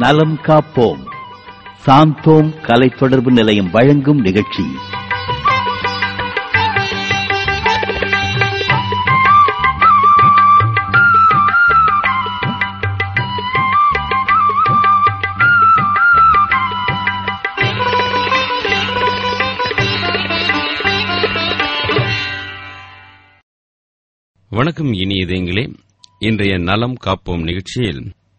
நலம் காப்போம் சாந்தோம் கலை தொடர்பு நிலையம் வழங்கும் நிகழ்ச்சி வணக்கம் இனிய இதயங்களே இன்றைய நலம் காப்போம் நிகழ்ச்சியில்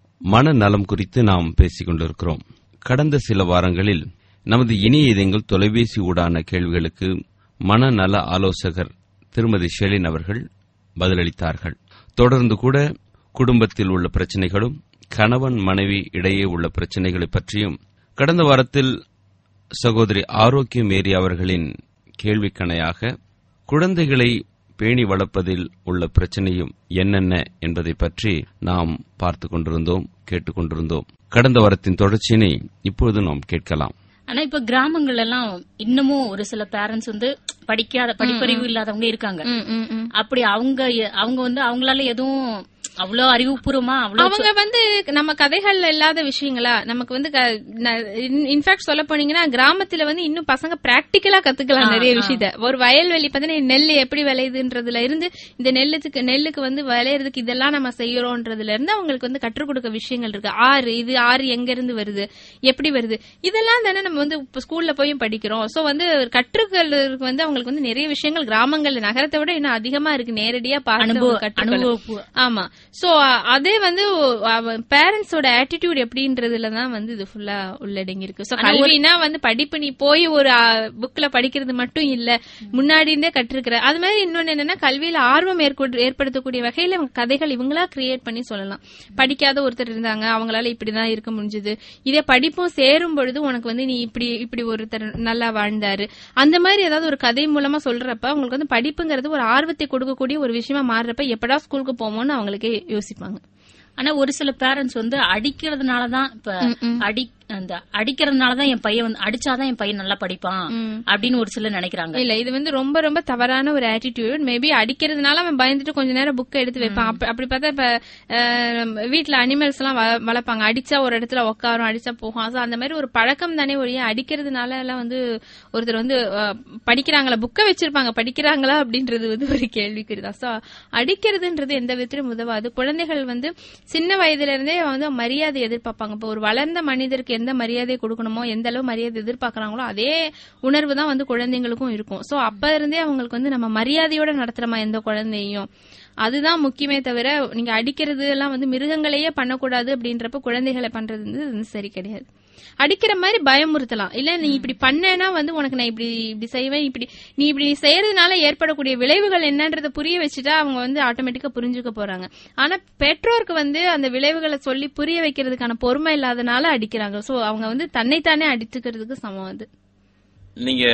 மனநலம் குறித்து நாம் பேசிக் கொண்டிருக்கிறோம் கடந்த சில வாரங்களில் நமது இனிய இதயங்கள் தொலைபேசி ஊடான கேள்விகளுக்கு மனநல ஆலோசகர் திருமதி ஷெலின் அவர்கள் பதிலளித்தார்கள் தொடர்ந்து கூட குடும்பத்தில் உள்ள பிரச்சனைகளும் கணவன் மனைவி இடையே உள்ள பிரச்சனைகளை பற்றியும் கடந்த வாரத்தில் சகோதரி ஆரோக்கிய மேரி அவர்களின் கேள்விக்கணையாக குழந்தைகளை பேணி வளர்ப்பதில் உள்ள பிரச்சனையும் என்னென்ன என்பதை பற்றி நாம் பார்த்துக் கொண்டிருந்தோம் கேட்டுக் கொண்டிருந்தோம் கடந்த வாரத்தின் தொடர்ச்சியினை இப்பொழுது நாம் கேட்கலாம் ஆனா இப்ப கிராமங்கள்ல எல்லாம் இன்னமும் ஒரு சில பேரண்ட்ஸ் வந்து படிக்காத படிப்பறிவு இல்லாதவங்க இருக்காங்க ம், ம், ம். அப்படி அவங்க அவங்க வந்து அவங்களால எதுவும் அவ்வளவு அறிவுபூர்வமா அவ்வளவு அவங்க வந்து நம்ம கதைகள்ல இல்லாத விஷயங்களா நமக்கு வந்து இன்ஃபேக்ட் சொல்ல போனீங்கன்னா கிராமத்துல வந்து இன்னும் பசங்க பிராக்டிக்கலா கத்துக்கலாம் நிறைய விஷயத்த ஒரு வயல்வெளி பார்த்தீங்கன்னா நெல் எப்படி விளையுதுன்றதுல இருந்து இந்த நெல்லுக்கு நெல்லுக்கு வந்து விளையறதுக்கு இதெல்லாம் நம்ம செய்யறோன்றதுல இருந்து அவங்களுக்கு வந்து கற்றுக் கொடுக்க விஷயங்கள் இருக்கு ஆறு இது ஆறு எங்க இருந்து வருது எப்படி வருது இதெல்லாம் தானே நம்ம வந்து இப்ப ஸ்கூல்ல போயும் படிக்கிறோம் சோ வந்து கற்றுக்கிறதுக்கு வந்து அவங்களுக்கு வந்து நிறைய விஷயங்கள் கிராமங்கள்ல நகரத்தை விட இன்னும் அதிகமா இருக்கு நேரடியா பார்த்து அனுபவ அவங்க கற்றுக்கலாம் அனுபவ ஆமா சோ அதே வந்து பேரண்ட்ஸோட ஆட்டிடியூட் எப்படின்றதுல தான் வந்து இது ஃபுல்லா உள்ளடங்கி இருக்கு சோ கல்வினா வந்து படிப்பு நீ போய் ஒரு புக்ல படிக்கிறது மட்டும் இல்ல முன்னாடி இருந்தே கற்றுக்கிற அது மாதிரி இன்னொன்னு என்னன்னா கல்வியில ஆர்வம் ஏற்படு- ஏற்படுத்தக்கூடிய வகையில இவங்க கதைகள் இவங்களா கிரியேட் பண்ணி சொல்லலாம் படிக்காத ஒருத்தர் இருந்தாங்க அவங்களால இப்படிதான் இருக்க முடிஞ்சது இதே படிப்பும் சேரும் பொழுது உனக்கு வந்து நீ இப்படி இப்படி ஒருத்தர் நல்லா வாழ்ந்தாரு அந்த மாதிரி ஏதாவது ஒரு கதை மூலமா சொல்றப்ப அவங்களுக்கு வந்து படிப்புங்கிறது ஒரு ஆர்வத்தை கொடுக்கக்கூடிய ஒரு விஷயமா மாறுறப்ப எப்படா ஸ்கூலுக்கு போவோம்னு அவங்களுக்கே யோசிப்பாங்க ஆனா ஒரு சில பேரண்ட்ஸ் வந்து அடிக்கிறதுனாலதான் இப்ப அடி அந்த அடிக்கிறதுனாலதான் என் பையன் வந்து அடிச்சாதான் என் பையன் நல்லா படிப்பான் அப்படின்னு ஒரு சிலர் நினைக்கிறாங்க இல்ல இது வந்து ரொம்ப ரொம்ப தவறான ஒரு ஆட்டிடியூட் மேபி அடிக்கிறதுனால அவன் பயந்துட்டு கொஞ்ச நேரம் புக் எடுத்து வைப்பான் அப்ப- அப்படி பார்த்தா இப்ப அஹ், வீட்ல அனிமல்ஸ் எல்லாம் வ- வளர்ப்பாங்க அடிச்சா ஒரு இடத்துல உட்காரும் அடிச்சா போகும் So, அந்த மாதிரி ஒரு பழக்கம் தானே ஒழிய அடிக்கிறதுனால எல்லாம் வந்து ஒருத்தர் வந்து அஹ், படிக்கிறாங்களா புக்கை வச்சிருப்பாங்க படிக்கிறாங்களா அப்படின்றது வந்து ஒரு கேள்விக்குறிதான் சோ அடிக்கிறதுன்றது எந்த விதத்திலும் உதவாது குழந்தைகள் வந்து சின்ன வயதுல இருந்தே வந்து மரியாதை எதிர்பார்ப்பாங்க இப்போ ஒரு வளர்ந்த மனிதருக்கு எந்த மரியாதை கொடுக்கணுமோ எந்த அளவு மரியாதை எதிர்பார்க்கறாங்களோ அதே உணர்வு தான் வந்து குழந்தைங்களுக்கும் இருக்கும் சோ அப்ப இருந்தே அவங்களுக்கு வந்து நம்ம மரியாதையோட நடத்துறோமா எந்த குழந்தையும் அதுதான் முக்கியமே தவிர நீங்க அடிக்கிறது எல்லாம் வந்து மிருகங்களையே பண்ணக்கூடாது அப்படின்றப்ப குழந்தைகளை பண்றது வந்து வந்து சரி கிடையாது அடிக்கிற மாதிரி பயமுறுத்தலாம் இல்ல நீ இப்படி பண்ணேன்னா வந்து உனக்கு நான் இப்படி இப்படி செய்வேன் இப்படி நீ இப்படி செய்யறதுனால ஏற்படக்கூடிய விளைவுகள் என்னன்றத புரிய வச்சுட்டா அவங்க வந்து ஆட்டோமேட்டிக்கா புரிஞ்சுக்க போறாங்க ஆனா பெற்றோருக்கு வந்து அந்த விளைவுகளை சொல்லி புரிய வைக்கிறதுக்கான பொறுமை இல்லாதனால அடிக்கிறாங்க சோ அவங்க வந்து தன்னைத்தானே அடிச்சுக்கிறதுக்கு சமம் அது நீங்க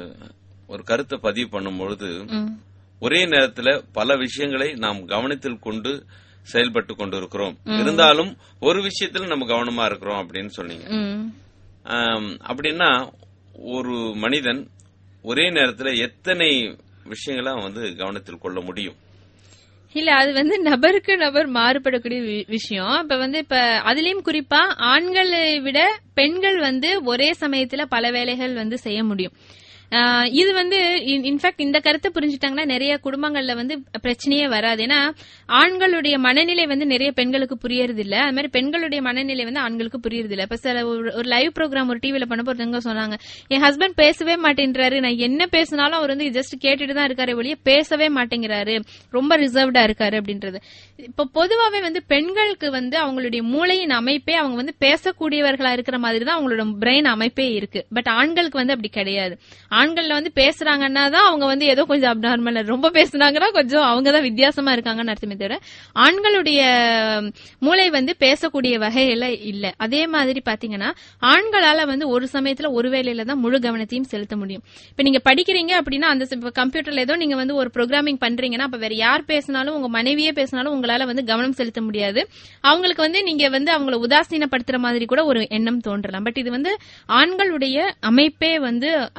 ஒரு கருத்தை பதிவு பண்ணும் பொழுது ஒரே நேரத்துல பல விஷயங்களை நாம் கவனத்தில் கொண்டு செயல்பட்டு கொண்டிருக்கிறோம் இருந்தாலும் ஒரு விஷயத்துல நம்ம கவனமா இருக்கிறோம் அப்படின்னு சொன்னீங்க ம். ஆம், அப்படின்னா ஒரு மனிதன் ஒரே நேரத்துல எத்தனை விஷயங்களை அவன் வந்து கவனத்தில் கொள்ள முடியும் இல்ல அது வந்து நபருக்கு நபர் மாறுபடக்கூடிய வி- விஷயம் இப்ப வந்து இப்ப அதுலயும் குறிப்பா ஆண்களை விட பெண்கள் வந்து ஒரே சமயத்துல பல வேலைகள் வந்து செய்ய முடியும் ஆஹ் இது வந்து இன்ஃபேக்ட் இந்த கருத்தை புரிஞ்சுட்டாங்கன்னா நிறைய குடும்பங்கள்ல வந்து பிரச்சனையே வராது ஏன்னா ஆண்களுடைய மனநிலை வந்து நிறைய பெண்களுக்கு புரியறது இல்ல அது மாதிரி பெண்களுடைய மனநிலை வந்து ஆண்களுக்கு புரியறது இல்ல இப்ப சில ஒரு- ஒரு லைவ் ப்ரோக்ராம் ஒரு டிவில பண்ண போறதுங்க சொன்னாங்க என் ஹஸ்பண்ட் பேசவே மாட்டேன்றாரு நான் என்ன பேசினாலும் அவர் வந்து ஜஸ்ட் கேட்டுட்டு தான் இருக்காரு ஒழிய பேசவே மாட்டேங்கிறாரு ரொம்ப ரிசர்வ்டா இருக்காரு அப்படின்றது இப்ப பொதுவாவே வந்து பெண்களுக்கு வந்து அவங்களுடைய மூளையின் அமைப்பே அவங்க வந்து பேசக்கூடியவர்களா இருக்கிற மாதிரி தான் அவங்களோட பிரெயின் அமைப்பே இருக்கு பட் ஆண்களுக்கு வந்து அப்படி கிடையாது ஆண்கள்ல வந்து பேசுறாங்கன்னா தான் அவங்க வந்து ஏதோ கொஞ்சம் அப்நார்மல் ரொம்ப பேசுனாங்கன்னா கொஞ்சம் அவங்க தான் வித்தியாசமா இருக்காங்கன்னு அர்த்தமே தவிர ஆண்களுடைய மூளை வந்து பேசக்கூடிய வகையில இல்ல அதே மாதிரி பாத்தீங்கன்னா ஆண்களால வந்து ஒரு சமயத்துல ஒரு வேலையில தான் முழு கவனத்தையும் செலுத்த முடியும் இப்ப நீங்க படிக்கிறீங்க அப்படின்னா அந்த இப்ப கம்ப்யூட்டர்ல ஏதோ நீங்க வந்து ஒரு ப்ரோக்ராமிங் பண்றீங்கன்னா அப்ப வேற யார் பேசினாலும் உங்க மனைவியே பேசினாலும் உங்களால வந்து கவனம் செலுத்த முடியாது அவங்களுக்கு வந்து நீங்க வந்து அவங்கள உதாசீனப்படுத்துற மாதிரி கூட ஒரு எண்ணம் தோன்றலாம் பட் இது வந்து ஆண்களுடைய அமைப்பே வந்து அந்த மாதிரி தான்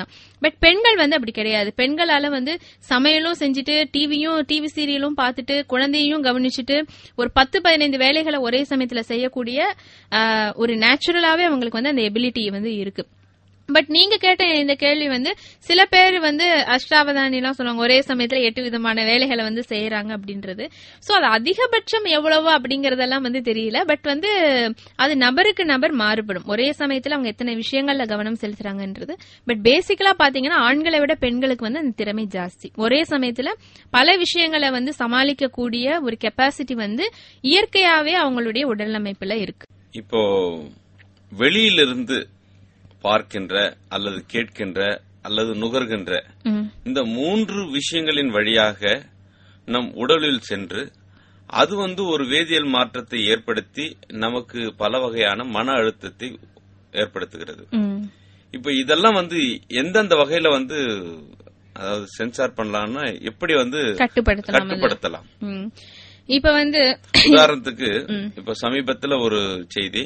தான் பட் பெண்கள் வந்து அப்படி கிடையாது பெண்களால வந்து சமையலும் செஞ்சுட்டு டிவியும் டிவி சீரியலும் பார்த்துட்டு குழந்தையும் கவனிச்சுட்டு ஒரு பத்து பதினைந்து வேலைகளை ஒரே சமயத்துல செய்யக்கூடிய ஆஹ், ஒரு நேச்சுரலாவே அவங்களுக்கு வந்து அந்த எபிலிட்டி வந்து இருக்கு பட் நீங்க கேட்ட இந்த கேள்வி வந்து சில பேர் வந்து அஷ்டாவதானி எல்லாம் சொல்லுவாங்க ஒரே சமயத்துல எட்டு விதமான வேலைகளை வந்து செய்யறாங்க அப்படின்றது சோ அது அதிகபட்சம் எவ்வளவு அப்படிங்கறதெல்லாம் வந்து தெரியல பட் வந்து அது நபருக்கு நபர் மாறுபடும் ஒரே சமயத்துல அவங்க எத்தனை விஷயங்கள்ல கவனம் செலுத்துறாங்கன்றது பட் பேசிக்கலா பாத்தீங்கன்னா ஆண்களை விட பெண்களுக்கு வந்து அந்த திறமை ஜாஸ்தி ஒரே சமயத்துல பல விஷயங்களை வந்து சமாளிக்கக்கூடிய ஒரு கெப்பாசிட்டி வந்து இயற்கையாவே அவங்களுடைய உடல் அமைப்புல இருக்கு இப்போ வெளியிலிருந்து பார்க்கின்ற அல்லது கேட்கின்ற அல்லது நுகர்கின்ற ம். இந்த மூன்று விஷயங்களின் வழியாக நம் உடலில் சென்று அது வந்து ஒரு வேதியியல் மாற்றத்தை ஏற்படுத்தி நமக்கு பல வகையான மன அழுத்தத்தை ஏற்படுத்துகிறது ம். இப்ப இதெல்லாம் வந்து எந்தெந்த வகையில வந்து அதாவது சென்சார் பண்ணலாம்னா எப்படி வந்து கட்டுப்படுத்தலாம் அது. கட்டுப்படுத்தலாம் ம். இப்ப வந்து உதாரணத்துக்கு இப்ப சமீபத்துல ஒரு செய்தி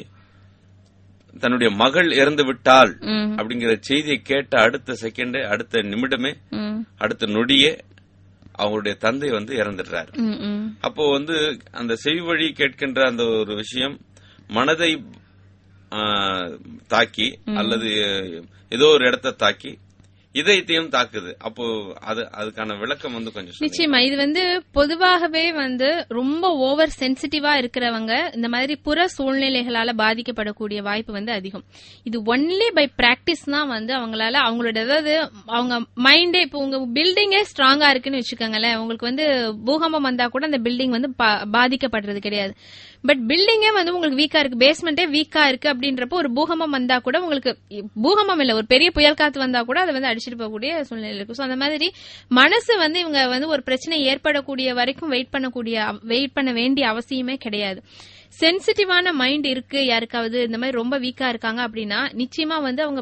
தன்னுடைய மகள் இறந்து விட்டாள் ம். அப்படிங்கிற செய்தியை கேட்ட அடுத்த செகண்டே அடுத்த நிமிடமே ம். அடுத்த நொடியே அவங்களுடைய தந்தை வந்து இறந்துடுறாரு ம், ம். அப்போ வந்து அந்த செவி வழி கேட்கின்ற அந்த ஒரு விஷயம் மனதை ஆ, தாக்கி அல்லது ஏதோ ஒரு இடத்தை தாக்கி இதயத்தையும் தாக்குது அப்போ அது அதுக்கான விளக்கம் வந்து கொஞ்சம் சொல்லுங்க. நிச்சயமா இது வந்து பொதுவாகவே வந்து ரொம்ப ஓவர் சென்சிட்டிவா இருக்கிறவங்க இந்த மாதிரி புற சூழ்நிலைகளால பாதிக்கப்படக்கூடிய வாய்ப்பு வந்து அதிகம் இது ஒன்லி பை பிராக்டிஸ் தான் வந்து அவங்களால அவங்களோட அதாவது அவங்க மைண்டே இப்போ உங்க பில்டிங்கே ஸ்ட்ராங்கா இருக்குன்னு வச்சுக்கோங்களேன் உங்களுக்கு வந்து பூகம்பம் வந்தா கூட அந்த பில்டிங் வந்து பா- பாதிக்கப்படுறது கிடையாது பட் பில்டிங்கே வந்து உங்களுக்கு வீக்கா இருக்கு பேஸ்மெண்டே வீக்கா இருக்கு அப்படின்றப்போ ஒரு பூகம்பம் வந்தா கூட உங்களுக்கு பூகம்பம் இல்ல ஒரு பெரிய புயல் காத்து வந்தா கூட அதை வந்து அடிச்சிட்டு போகக்கூடிய சூழ்நிலை இருக்கு சோ அந்த மாதிரி மனசு வந்து இவங்க வந்து ஒரு பிரச்சனை ஏற்படக்கூடிய வரைக்கும் வெயிட் பண்ணக்கூடிய வெயிட் பண்ண வேண்டிய அவசியமே கிடையாது சென்சிட்டிவான மைண்ட் இருக்கு யாருக்காவது இந்த மாதிரி ரொம்ப வீக்கா இருக்காங்க அப்படின்னா நிச்சயமா வந்து அவங்க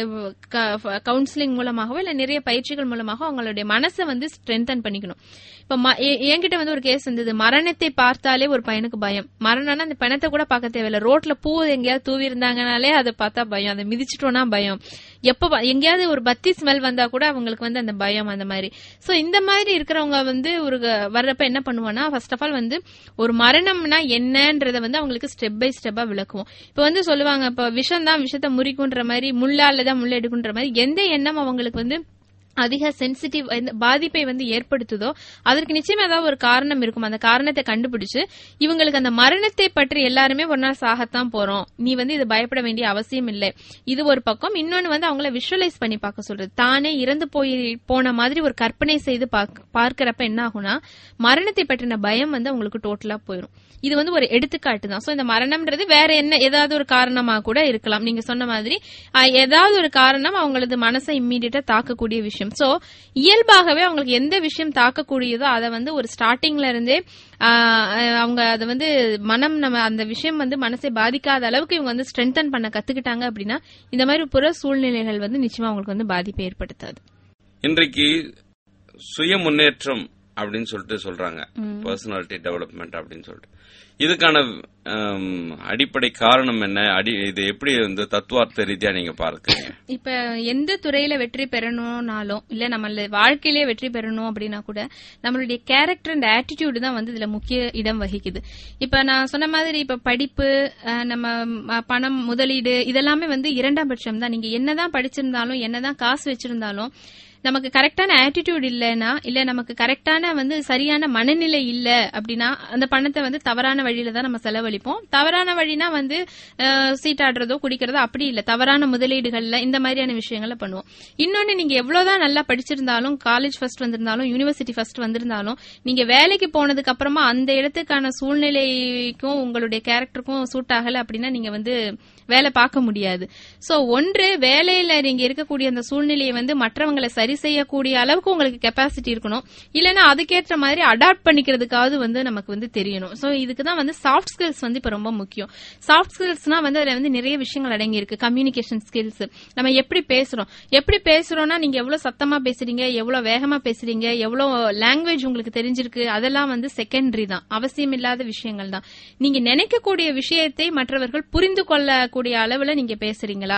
கவுன்சிலிங் மூலமாகவோ இல்ல நிறைய பயிற்சிகள் மூலமாக அவங்களுடைய மனசை வந்து ஸ்ட்ரென்தன் பண்ணிக்கணும் இப்ப ம- எ- என்கிட்ட வந்து ஒரு கேஸ் இருந்தது மரணத்தை பார்த்தாலே ஒரு பையனுக்கு பயம் மரணம்னா அந்த பணத்தை கூட பார்க்க தேவையில்ல ரோட்ல பூ எங்கேயாவது தூவி இருந்தாங்கனாலே அதை பார்த்தா பயம் அதை மிதிச்சிட்டோம்னா பயம் எப்ப ப- எங்கேயாவது ஒரு பத்தி ஸ்மெல் வந்தா கூட அவங்களுக்கு வந்து அந்த பயம் அந்த மாதிரி சோ இந்த மாதிரி இருக்கிறவங்க வந்து ஒரு க- வர்றப்ப என்ன பண்ணுவோம்னா ஃபர்ஸ்ட் ஆஃப் ஆல் வந்து ஒரு மரணம்னா என்னன்றத வந்து அவங்களுக்கு ஸ்டெப் பை ஸ்டெப்பா விளக்குவோம் இப்ப வந்து சொல்லுவாங்க இப்ப விஷம் தான் விஷத்தை முறிக்குன்ற மாதிரி முள்ளால தான் முள்ள எடுக்குன்ற மாதிரி எந்த எண்ணம் அவங்களுக்கு வந்து அதிக சென்சிட்டிவ் பாதிப்பை வந்து ஏற்படுத்துதோ அதற்கு நிச்சயமா ஏதாவது ஒரு காரணம் இருக்கும் அந்த காரணத்தை கண்டுபிடிச்சு இவங்களுக்கு அந்த மரணத்தை பற்றி எல்லாருமே ஒரு நாள் சாகத்தான் போறோம் நீ வந்து இது பயப்பட வேண்டிய அவசியம் இல்லை இது ஒரு பக்கம் இன்னொன்னு வந்து அவங்கள விஷுவலைஸ் பண்ணி பார்க்க சொல்றது தானே இறந்து போய் போன மாதிரி ஒரு கற்பனை செய்து பார்க்க- பார்க்கறப்ப என்ன ஆகும்னா மரணத்தை பற்றின பயம் வந்து அவங்களுக்கு டோட்டலா போயிடும் இது வந்து ஒரு எடுத்துக்காட்டு தான் சோ இந்த மரணம்ன்றது வேற என்ன ஏதாவது ஒரு காரணமா கூட இருக்கலாம் நீங்க சொன்ன மாதிரி அஹ், ஏதாவது ஒரு காரணம் அவங்களது மனசை இம்மீடியட்டா தாக்கக்கூடிய விஷயம் சோ இயல்பாகவே அவங்களுக்கு எந்த விஷயம் தாக்கக்கூடியதோ அதை வந்து ஒரு ஸ்டார்டிங்ல இருந்தே ஆஹ், அஹ், அவங்க அதை வந்து மனம் நம்ம அந்த விஷயம் வந்து மனசை பாதிக்காத அளவுக்கு இவங்க வந்து ஸ்ட்ரென்தன் பண்ண கத்துக்கிட்டாங்க அப்படின்னா இந்த மாதிரி புற சூழ்நிலைகள் வந்து நிச்சயமா அவங்களுக்கு வந்து பாதிப்பை ஏற்படுத்தாது இன்றைக்கு சுய முன்னேற்றம் அப்படின்னு சொல்லிட்டு சொல்றாங்க பர்சனாலிட்டி டெவலப்மெண்ட் அப்படின்னு சொல்லிட்டு இதுக்கான ஹம், அடிப்படை காரணம் என்ன அடி இது எப்படி வந்து தத்துவார்த்த ரீதியா நீங்க பார்க்கறீங்க இப்ப எந்த துறையில வெற்றி பெறணும்னாலும் இல்ல நம்ம வாழ்க்கையிலே வெற்றி பெறணும் அப்படின்னா கூட நம்மளுடைய கேரக்டர் அண்ட் ஆட்டிடியூடு தான் வந்து இதுல முக்கிய இடம் வகிக்குது இப்ப நான் சொன்ன மாதிரி இப்ப படிப்பு அஹ், நம்ம ம, பணம் முதலீடு இதெல்லாமே வந்து இரண்டாம் பட்சம் தான் நீங்க என்னதான் படிச்சிருந்தாலும் என்னதான் காசு வச்சிருந்தாலும் நமக்கு கரெக்டான ஆட்டிடியூட் இல்லைன்னா இல்ல நமக்கு கரெக்டான வந்து சரியான மனநிலை இல்ல அப்படின்னா அந்த பணத்தை வந்து தவறான வழியில தான் நம்ம செலவழிப்போம் தவறான வழினா வந்து அஹ், சீட்டாடுறதோ குடிக்கிறதோ அப்படி இல்ல தவறான முதலீடுகள்ல இந்த மாதிரியான விஷயங்களை பண்ணுவோம் இன்னொன்னு நீங்க எவ்வளவுதான் நல்லா படிச்சிருந்தாலும் காலேஜ் ஃபர்ஸ்ட் வந்திருந்தாலும் யூனிவர்சிட்டி ஃபர்ஸ்ட் வந்திருந்தாலும் நீங்க வேலைக்கு போனதுக்கு அப்புறமா அந்த இடத்துக்கான சூழ்நிலைக்கும் உங்களுடைய கேரக்டருக்கும் சூட் ஆகல அப்படின்னா நீங்க வந்து வேலை பார்க்க முடியாது சோ ஒன்று வேலையில நீங்க இருக்கக்கூடிய அந்த சூழ்நிலையை வந்து மற்றவங்களை சரி செய்யக்கூடிய அளவுக்கு உங்களுக்கு கெப்பாசிட்டி இருக்கணும் இல்லைன்னா அதுக்கேற்ற மாதிரி அடாப்ட் பண்ணிக்கிறதுக்காவது வந்து நமக்கு வந்து தெரியணும் சோ இதுக்கு தான் வந்து சாஃப்ட் ஸ்கில்ஸ் வந்து இப்ப ரொம்ப முக்கியம் சாஃப்ட் ஸ்கில்ஸ்னா வந்து அதுல வந்து நிறைய விஷயங்கள் அடங்கி இருக்கு கம்யூனிகேஷன் ஸ்கில்ஸ் நம்ம எப்படி பேசுறோம் எப்படி பேசுறோம்னா நீங்க எவ்வளவு சத்தமா பேசுறீங்க எவ்வளவு வேகமா பேசுறீங்க எவ்வளவு லாங்குவேஜ் உங்களுக்கு தெரிஞ்சிருக்கு அதெல்லாம் வந்து செகண்டரி தான் அவசியம் இல்லாத விஷயங்கள் தான் நீங்க நினைக்கக்கூடிய விஷயத்தை மற்றவர்கள் புரிந்து கொள்ளக்கூடிய அளவுல நீங்க பேசுறீங்களா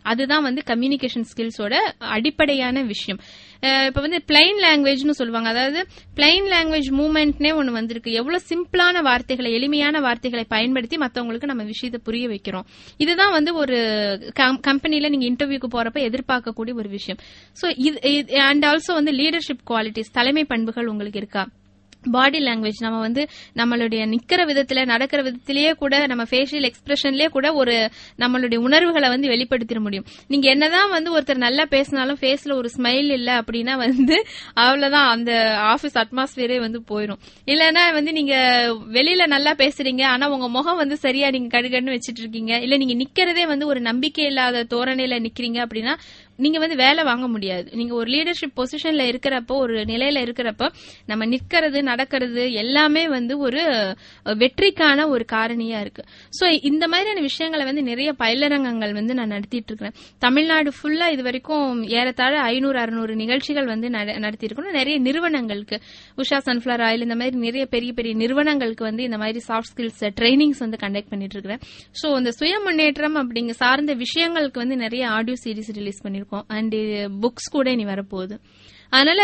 அதுதான் வந்து கம்யூனிகேஷன் ஸ்கில்ஸோட அடிப்படையான விஷயம் அஹ் இப்ப வந்து பிளைன் லாங்குவேஜ்னு சொல்லுவாங்க அதாவது பிளைன் லாங்குவேஜ் மூவ்மெண்ட்னே ஒன்னு வந்திருக்கு எவ்வளவு சிம்பிளான வார்த்தைகளை எளிமையான வார்த்தைகளை பயன்படுத்தி மத்தவங்களுக்கு நம்ம விஷயத்தை புரிய வைக்கிறோம் இதுதான் வந்து ஒரு கம்பெனில நீங்க இன்டர்வியூக்கு போறப்ப எதிர்பார்க்கக்கூடிய ஒரு விஷயம் சோ இது அண்ட் ஆல்சோ வந்து லீடர்ஷிப் குவாலிட்டிஸ் தலைமை பண்புகள் உங்களுக்கு இருக்கா பாடி லாங்குவேஜ் நம்ம வந்து நம்மளுடைய நிக்கிற விதத்துல நடக்கிற விதத்திலேயே கூட நம்ம ஃபேஷியல் எக்ஸ்பிரஷன்லயே கூட ஒரு நம்மளுடைய உணர்வுகளை வந்து வெளிப்படுத்திட முடியும் நீங்க என்னதான் வந்து ஒருத்தர் நல்லா பேசினாலும் ஃபேஸ்ல ஒரு ஸ்மைல் இல்ல அப்படின்னா வந்து அவ்வளவுதான் அந்த ஆபீஸ் அட்மாஸ்பியரே வந்து போயிடும் இல்லனா வந்து நீங்க வெளியில நல்லா பேசுறீங்க ஆனா உங்க முகம் வந்து சரியா நீங்க கடுகடுன்னு வச்சிட்டு இருக்கீங்க இல்ல நீங்க நிக்கிறதே வந்து ஒரு நம்பிக்கை இல்லாத தோரணையில நிக்கிறீங்க அப்படின்னா நீங்க வந்து வேலை வாங்க முடியாது நீங்க ஒரு லீடர்ஷிப் பொசிஷன்ல இருக்கிறப்போ ஒரு நிலையில இருக்கிறப்போ நம்ம நிக்கிறது நடக்கிறது எல்லாமே வந்து ஒரு அஹ், வெற்றிக்கான ஒரு காரணியா இருக்கு சோ இந்த மாதிரியான விஷயங்களை வந்து நிறைய பயிலரங்கங்கள் வந்து நான் நடத்திட்டு இருக்கிறேன் தமிழ்நாடு ஃபுல்லா இது வரைக்கும் ஏறத்தாழ ஐநூறு அறுநூறு நிகழ்ச்சிகள் வந்து நட- நடத்தி இருக்கணும் நிறைய நிறுவனங்களுக்கு உஷா சன்ஃபிளவர் ஆயில் இந்த மாதிரி நிறைய பெரிய பெரிய நிறுவனங்களுக்கு வந்து இந்த மாதிரி சாஃப்ட் ஸ்கில்ஸ் ட்ரைனிங்ஸ் வந்து கண்டக்ட் பண்ணிட்டு இருக்கிறேன் சோ இந்த சுய முன்னேற்றம் அப்படிங்க சார்ந்த விஷயங்களுக்கு வந்து நிறைய ஆடியோ சீரிஸ் ரிலீஸ் பண்ணிருக்கோம் அண்ட் புக்ஸ் கூட இனி வரப்போகுது அதனால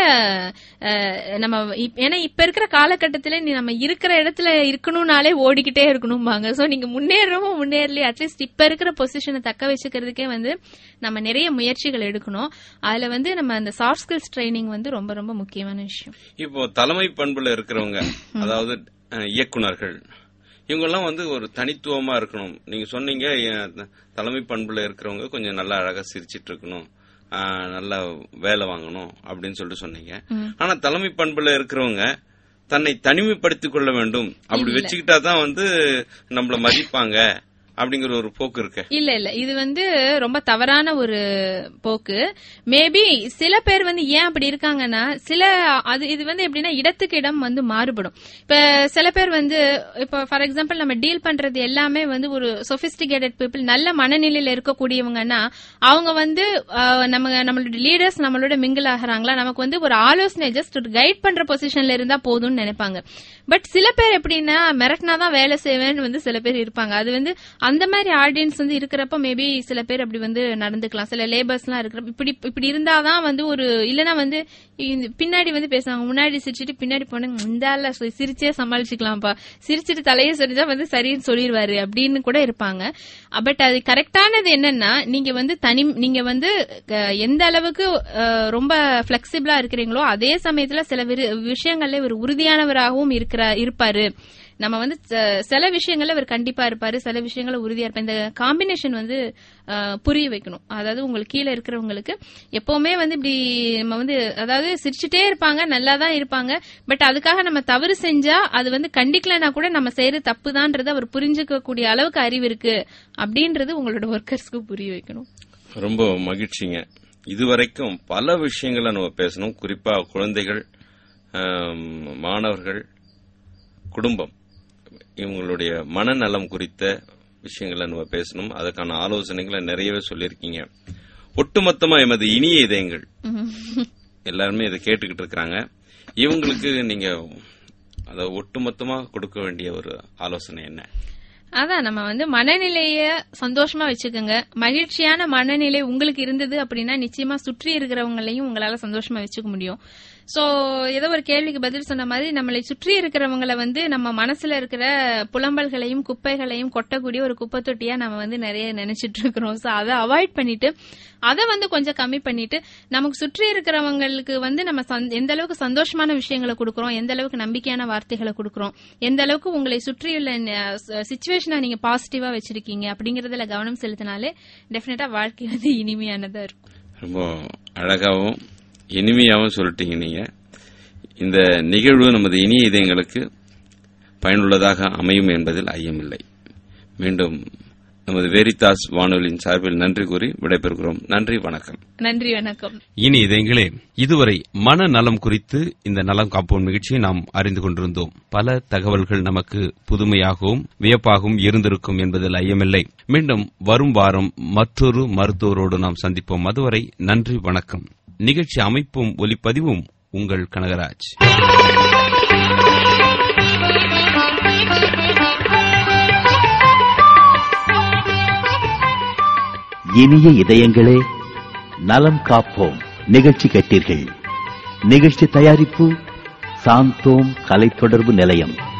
அஹ், நம்ம இப்- ஏன்னா இப்ப இருக்கிற காலகட்டத்துல நீ நம்ம இருக்கிற இடத்துல இருக்கணும்னாலே ஓடிக்கிட்டே இருக்கணும்பாங்க சோ நீங்க முன்னேறவும் முன்னேறலையே அட்லீஸ்ட் இப்ப இருக்கிற பொசிஷனை தக்க வச்சுக்கிறதுக்கே வந்து நம்ம நிறைய முயற்சிகள் எடுக்கணும் அதுல வந்து நம்ம அந்த சாஃப்ட் ஸ்கில்ஸ் ட்ரைனிங் வந்து ரொம்ப ரொம்ப முக்கியமான விஷயம் இப்போ தலைமை பண்புல இருக்கிறவங்க அதாவது அஹ், இயக்குனர்கள் இவங்கெல்லாம் வந்து ஒரு தனித்துவமா இருக்கணும் நீங்க சொன்னீங்க அஹ், தலைமை பண்புல இருக்கிறவங்க கொஞ்சம் நல்லா அழகா சிரிச்சிட்டு இருக்கணும் அஹ், நல்லா வேலை வாங்கணும் அப்படின்னு சொல்லிட்டு சொன்னீங்க ஆனா தலைமை பண்புல இருக்கிறவங்க தன்னை தனிமைப்படுத்திக் கொள்ள வேண்டும் அப்படி வச்சுக்கிட்டா தான் வந்து நம்மள மதிப்பாங்க அப்படிங்கிற ஒரு போக்கு இருக்கு இல்ல இல்ல இது வந்து ரொம்ப தவறான ஒரு போக்கு மேபி சில பேர் வந்து ஏன் அப்படி இருக்காங்கன்னா சில அது இது வந்து எப்படின்னா இடத்துக்கு இடம் வந்து மாறுபடும் இப்ப சில பேர் வந்து இப்ப ஃபார் எக்ஸாம்பிள் நம்ம டீல் பண்றது எல்லாமே வந்து ஒரு சொபிஸ்டிகேட்டட் பீப்புள் நல்ல மனநிலையில இருக்கக்கூடியவங்கன்னா அவங்க வந்து அஹ், நம்ம நம்மளோட லீடர்ஸ் நம்மளோட மிங்கிள் ஆகுறாங்களா நமக்கு வந்து ஒரு ஆலோசனை ஜஸ்ட் ஒரு கைட் பண்ற பொசிஷன்ல இருந்தா போதும்னு நினைப்பாங்க பட் சில பேர் எப்படின்னா மிரட்டினாதான் வேலை செய்வேன்னு வந்து சில பேர் இருப்பாங்க அது வந்து அந்த மாதிரி ஆடியன்ஸ் வந்து இருக்கிறப்ப மேபி சில பேர் அப்படி வந்து நடந்துக்கலாம் சில லேபர்ஸ் எல்லாம் இருக்கிறப்ப இப்படி இப்படி இருந்தாதான் வந்து ஒரு இல்லனா வந்து இந்த பின்னாடி வந்து பேசுவாங்க முன்னாடி சிரிச்சிட்டு பின்னாடி போன இந்த ஆள சி- சிரிச்சே சமாளிச்சுக்கலாம்ப்பா சிரிச்சிட்டு தலையை சொரிஞ்சா வந்து சரின்னு சொல்லிடுவாரு அப்படின்னு கூட இருப்பாங்க பட் அது கரெக்டானது என்னன்னா நீங்க வந்து தனி நீங்க வந்து அஹ், எந்த அளவுக்கு அஹ், ரொம்ப பிளெக்சிபிளா இருக்கிறீங்களோ அதே சமயத்துல சில விரு- விஷயங்கள்ல ஒரு உறுதியானவராகவும் இருக்கிற இருப்பாரு நம்ம வந்து ச- சில விஷயங்கள்ல இவர் கண்டிப்பா இருப்பாரு சில விஷயங்கள்ல உறுதியா இருப்பாரு இந்த காம்பினேஷன் வந்து அஹ், புரிய வைக்கணும் அதாவது உங்களுக்கு கீழே இருக்கிறவங்களுக்கு எப்பவுமே வந்து இப்படி நம்ம வந்து அதாவது சிரிச்சுட்டே இருப்பாங்க நல்லா தான் இருப்பாங்க பட் அதுக்காக நம்ம தவறு செஞ்சா அது வந்து கண்டிக்கலனா கூட நம்ம செய்யறது தப்புதான்றத அவர் புரிஞ்சுக்க கூடிய அளவுக்கு அறிவு இருக்கு அப்படின்றது உங்களோட ஒர்க்கர்ஸ்க்கு புரிய வைக்கணும் ரொம்ப மகிழ்ச்சிங்க இதுவரைக்கும் பல விஷயங்களை நம்ம பேசணும் குறிப்பா குழந்தைகள் ஆம், மாணவர்கள் குடும்பம் இவங்களுடைய மனநலம் குறித்த விஷயங்களை நம்ம பேசணும் அதுக்கான ஆலோசனைகளை நிறையவே சொல்லியிருக்கீங்க ஒட்டுமொத்தமா எமது இனிய இதயங்கள் எல்லாருமே இதை கேட்டுக்கிட்டு இருக்கிறாங்க இவங்களுக்கு நீங்க அத ஒட்டுமொத்தமா கொடுக்க வேண்டிய ஒரு ஆலோசனை என்ன அதான் நம்ம வந்து மனநிலைய சந்தோஷமா வச்சுக்கோங்க மகிழ்ச்சியான மனநிலை உங்களுக்கு இருந்தது அப்படின்னா நிச்சயமா சுற்றி இருக்கிறவங்களையும் உங்களால சந்தோஷமா வச்சுக்க முடியும் சோ ஏதோ ஒரு கேள்விக்கு பதில் சொன்ன மாதிரி நம்மளை சுற்றி இருக்கிறவங்கள வந்து நம்ம மனசுல இருக்கிற புலம்பல்களையும் குப்பைகளையும் கொட்டக்கூடிய ஒரு குப்பை தொட்டியா நம்ம வந்து நிறைய நினைச்சிட்டு இருக்கிறோம் சோ அதை அவாய்ட் பண்ணிட்டு அதை வந்து கொஞ்சம் கம்மி பண்ணிட்டு நமக்கு சுற்றி இருக்கிறவங்களுக்கு வந்து நம்ம சந்- எந்த அளவுக்கு சந்தோஷமான விஷயங்களை கொடுக்கறோம் எந்த அளவுக்கு நம்பிக்கையான வார்த்தைகளை கொடுக்கறோம் எந்த அளவுக்கு உங்களை சுற்றியுள்ள சுச்சுவேஷனை நீங்க பாசிட்டிவா வச்சிருக்கீங்க அப்படிங்கறதுல கவனம் செலுத்தினாலே டெஃபினட்டா வாழ்க்கை வந்து இனிமையானதா இருக்கும் ரொம்ப அழகாவும் இனிமையாகவும் சொல்லிட்டீங்க நீங்க இந்த நிகழ்வு நமது இனிய இதயங்களுக்கு பயனுள்ளதாக அமையும் என்பதில் ஐயமில்லை மீண்டும் நமது வேரிதாஸ் வானொலியின் சார்பில் நன்றி கூறி விடைபெறுகிறோம் நன்றி வணக்கம் நன்றி வணக்கம் இனி இதயங்களே இதுவரை மனநலம் குறித்து இந்த நலம் காப்போம் நிகழ்ச்சியை நாம் அறிந்து கொண்டிருந்தோம் பல தகவல்கள் நமக்கு புதுமையாகவும் வியப்பாகவும் இருந்திருக்கும் என்பதில் ஐயமில்லை மீண்டும் வரும் வாரம் மற்றொரு மருத்துவரோடு நாம் சந்திப்போம் அதுவரை நன்றி வணக்கம் நிகழ்ச்சி அமைப்பும் ஒலிப்பதிவும் உங்கள் கனகராஜ் இனிய இதயங்களே நலம் காப்போம் நிகழ்ச்சி கேட்டீர்கள் நிகழ்ச்சி தயாரிப்பு சாந்தோம் கலை தொடர்பு நிலையம்